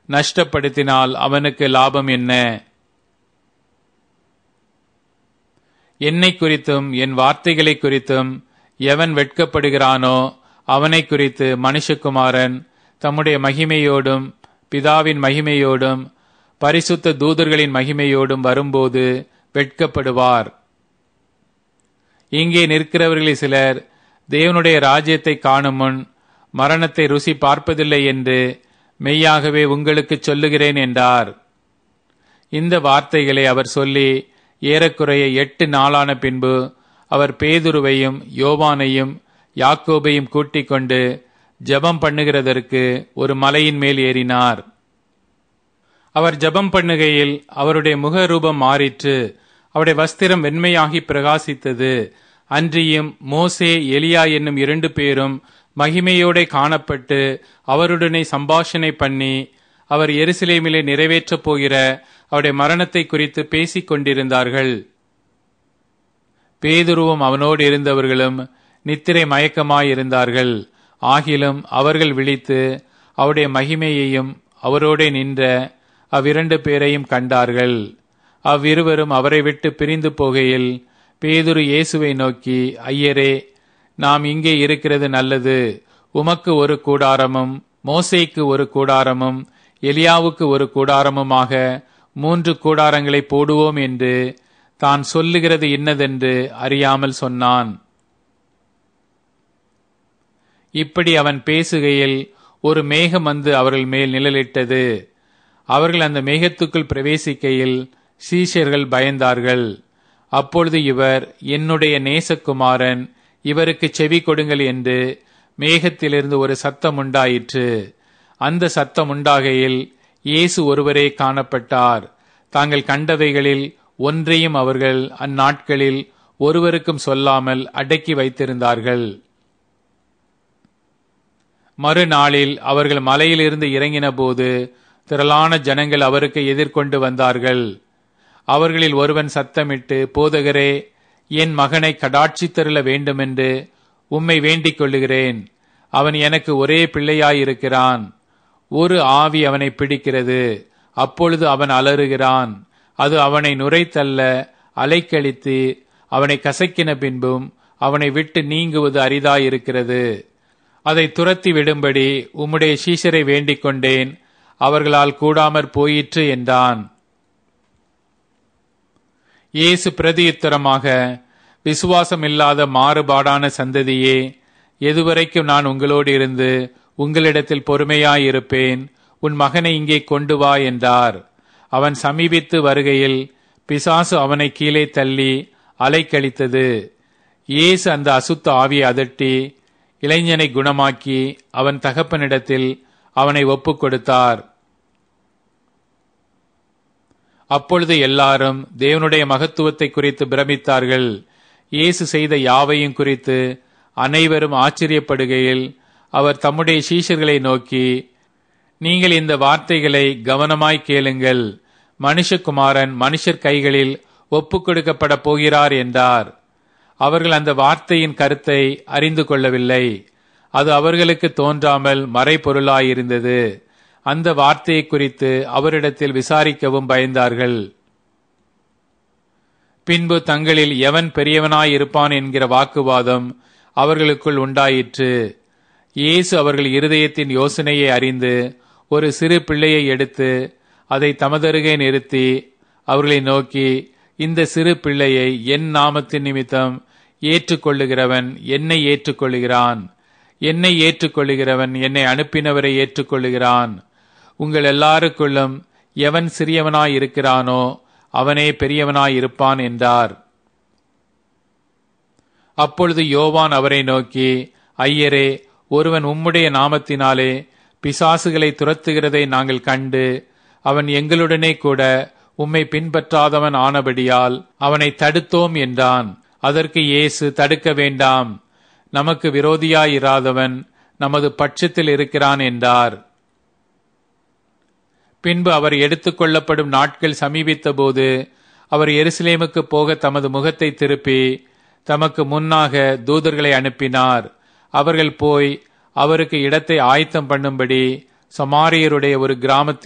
நஷ்டப்படுத்தினால் அவனுக்கு லாபம் என்ன என்னை குறித்தும் என் வார்த்தைகளை குறித்தும் எவன் வெட்கப்படுகிறானோ அவனை குறித்து மனுஷகுமாரன் தம்முடைய மகிமையோடும் பிதாவின் மகிமையோடும் பரிசுத்த தூதர்களின் மகிமையோடும் வரும்போது வெட்கப்படுவார் இங்கே நிற்கிறவர்களில் சிலர் தேவனுடைய ராஜ்யத்தை காணும் முன் மரணத்தை ருசி பார்ப்பதில்லை என்று மெய்யாகவே உங்களுக்கு சொல்லுகிறேன் என்றார் இந்த வார்த்தைகளை அவர் சொல்லி ஏறக்குறைய எட்டு நாளான பின்பு அவர் பேதுருவையும் யோவானையும் யாக்கோபையும் கூட்டிக் கொண்டு ஜெபம் பண்ணுகிறதற்கு ஒரு மலையின் மேல் ஏறினார் அவர் ஜெபம் பண்ணுகையில் அவருடைய முக ரூபம் மாறிற்று அவருடைய வஸ்திரம் வெண்மையாகி பிரகாசித்தது அன்றியும் மோசே எலியா என்னும் இரண்டு பேரும் மகிமையோட காணப்பட்டு அவருடனே சம்பாஷணை பண்ணி அவர் எருசலேமிலே நிறைவேற்றப் போகிற அவருடைய மரணத்தை குறித்து பேசிக் கொண்டிருந்தார்கள் பேதுருவும் அவனோடு இருந்தவர்களும் நித்திரை மயக்கமாயிருந்தார்கள் ஆகிலும் அவர்கள் விழித்து அவருடைய மகிமையையும் அவரோடே நின்ற அவ்விரண்டு பேரையும் கண்டார்கள் அவ்விருவரும் அவரை விட்டு பிரிந்து போகையில் பேதுரு இயேசுவை நோக்கி ஐயரே நாம் இங்கே இருக்கிறது நல்லது உமக்கு ஒரு கூடாரமும் மோசேக்கு ஒரு கூடாரமும் எலியாவுக்கு ஒரு கூடாரமுமாக மூன்று கூடாரங்களை போடுவோம் என்று தான் சொல்லுகிறது இன்னதென்று அறியாமல் சொன்னான் இப்படி அவன் பேசுகையில் ஒரு மேகம் வந்து அவர்கள் மேல் நிழலிட்டது அவர்கள் அந்த மேகத்துக்குள் பிரவேசிக்கையில் சீஷர்கள் பயந்தார்கள் அப்பொழுது இவர் என்னுடைய நேசகுமாரன் இவருக்கு செவி கொடுங்கள் என்று மேகத்திலிருந்து ஒரு சத்தம் உண்டாயிற்று அந்த சத்தம் உண்டாகையில் இயேசு ஒருவரே காணப்பட்டார் தாங்கள் கண்டவைகளில் ஒன்றையும் அவர்கள் அந்நாட்களில் ஒருவருக்கும் சொல்லாமல் அடக்கி வைத்திருந்தார்கள் மறுநாளில் அவர்கள் மலையிலிருந்து இறங்கின போது திரளான ஜனங்கள் அவருக்கு எதிர்கொண்டு வந்தார்கள் அவர்களில் ஒருவன் சத்தமிட்டு போதகரே என் மகனை கடாட்சி தருள வேண்டுமென்று உம்மை வேண்டிக் கொள்ளுகிறேன் அவன் எனக்கு ஒரே பிள்ளையாயிருக்கிறான் ஒரு ஆவி அவனை பிடிக்கிறது அப்பொழுது அவன் அலறுகிறான் அது அவனை நுரைத்தள்ள அலைக்கழித்து அவனை கசக்கின பின்பும் அவனை விட்டு நீங்குவது அரிதாயிருக்கிறது அதை துரத்தி விடும்படி உம்முடைய சீஷரை வேண்டிக் கொண்டேன் அவர்களால் கூடாமற் போயிற்று என்றான் இயேசு பிரதியுத்தரமாக விசுவாசம் இல்லாத மாறுபாடான சந்ததியே எதுவரைக்கும் நான் உங்களோடு இருந்து உங்களிடத்தில் பொறுமையாயிருப்பேன் உன் மகனை இங்கே கொண்டு வா என்றார் அவன் சமீபித்து வருகையில் பிசாசு அவனை கீழே தள்ளி அலைக்கழித்தது இயேசு அந்த அசுத்த ஆவியை அதட்டி இளைஞனை குணமாக்கி அவன் தகப்பனிடத்தில் அவனை ஒப்புக் கொடுத்தார் அப்பொழுது எல்லாரும் தேவனுடைய மகத்துவத்தை குறித்து பிரமித்தார்கள் இயேசு செய்த யாவையும் குறித்து அனைவரும் ஆச்சரியப்படுகையில் அவர் தம்முடைய சீஷர்களை நோக்கி நீங்கள் இந்த வார்த்தைகளை கவனமாய் கேளுங்கள் மனுஷகுமாரன் மனுஷர் கைகளில் ஒப்புக் கொடுக்கப்பட போகிறார் என்றார் அவர்கள் அந்த வார்த்தையின் கருத்தை அறிந்து கொள்ளவில்லை அது அவர்களுக்கு தோன்றாமல் மறைபொருளாயிருந்தது அந்த வார்த்தையை குறித்து அவரிடத்தில் விசாரிக்கவும் பயந்தார்கள் பின்பு தங்களில் எவன் பெரியவனாயிருப்பான் என்கிற வாக்குவாதம் அவர்களுக்குள் உண்டாயிற்று இயேசு அவர்கள் இருதயத்தின் யோசனையை அறிந்து ஒரு சிறு பிள்ளையை எடுத்து அதை தமதருகே நிறுத்தி அவர்களை நோக்கி இந்த சிறு பிள்ளையை என் நாமத்தின் நிமித்தம் ஏற்றுக்கொள்ளுகிறவன் என்னை ஏற்றுக்கொள்ளுகிறான் என்னை ஏற்றுக்கொள்ளுகிறவன் என்னை அனுப்பினவரை ஏற்றுக்கொள்ளுகிறான் உங்கள் எல்லாருக்குள்ளும் எவன் சிறியவனாய் இருக்கிறானோ அவனே பெரியவனாய் இருப்பான் என்றார் அப்பொழுது யோவான் அவரை நோக்கி ஐயரே ஒருவன் உம்முடைய நாமத்தினாலே பிசாசுகளை துரத்துகிறதை நாங்கள் கண்டு அவன் எங்களுடனே கூட உம்மை பின்பற்றாதவன் ஆனபடியால் அவனை தடுத்தோம் என்றான் அதற்கு இயேசு தடுக்க வேண்டாம் நமக்கு விரோதியாயிராதவன் நமது பட்சத்தில் இருக்கிறான் என்றார் பின்பு அவர் எடுத்துக்கொள்ளப்படும் நாட்கள் சமீபித்த போது அவர் எருசலேமுக்கு போக தமது முகத்தை திருப்பி தமக்கு முன்னாக தூதர்களை அனுப்பினார் அவர்கள் போய் அவருக்கு இடத்தை ஆயத்தம் பண்ணும்படி சமாரியருடைய ஒரு கிராமத்தில்